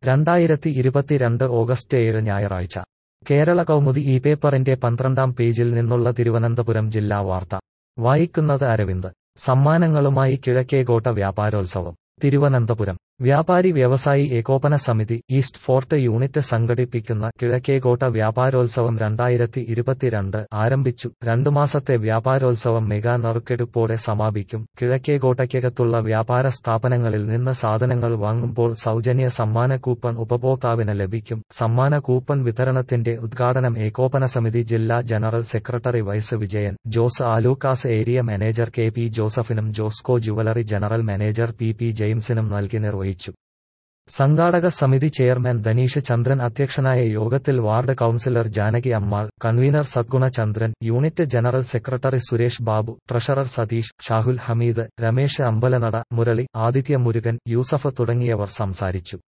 രണ്ടായിരത്തി ഇരുപത്തിരണ്ട് ഓഗസ്റ്റ് ഏഴ് ഞായറാഴ്ച കേരള കൗമുദി ഈ പേപ്പറിന്റെ പന്ത്രണ്ടാം പേജിൽ നിന്നുള്ള തിരുവനന്തപുരം ജില്ലാ വാർത്ത വായിക്കുന്നത് അരവിന്ദ് സമ്മാനങ്ങളുമായി കിഴക്കേകോട്ട വ്യാപാരോത്സവം തിരുവനന്തപുരം വ്യാപാരി വ്യവസായി ഏകോപന സമിതി ഈസ്റ്റ് ഫോർട്ട് യൂണിറ്റ് സംഘടിപ്പിക്കുന്ന കിഴക്കേകോട്ട വ്യാപാരോത്സവം രണ്ടായിരത്തി ഇരുപത്തിരണ്ട് ആരംഭിച്ചു രണ്ടു മാസത്തെ വ്യാപാരോത്സവം മെഗാ നറുക്കെടുപ്പോടെ സമാപിക്കും കിഴക്കേകോട്ടയ്ക്കകത്തുള്ള വ്യാപാര സ്ഥാപനങ്ങളിൽ നിന്ന് സാധനങ്ങൾ വാങ്ങുമ്പോൾ സൗജന്യ സമ്മാന കൂപ്പൺ ഉപഭോക്താവിന് ലഭിക്കും സമ്മാന കൂപ്പൺ വിതരണത്തിന്റെ ഉദ്ഘാടനം ഏകോപന സമിതി ജില്ലാ general secretary vice Vijayan Jose Alukkas area manager K P ജോസഫിനും Josco jewellery general manager P P ജെയിംസിനും നൽകി നിർവഹിച്ചു സംഘാടക സമിതി ചെയർമാൻ ധനീഷ് ചന്ദ്രൻ അധ്യക്ഷനായ യോഗത്തിൽ ward councillor Janaki Ammal convener Sadguna Chandran unit general secretary Suresh Babu treasurer Satheesh Shahul Hameed Ramesh അമ്പലനട മുരളി ആദിത്യ മുരുകൻ യൂസഫ് തുടങ്ങിയവർ സംസാരിച്ചു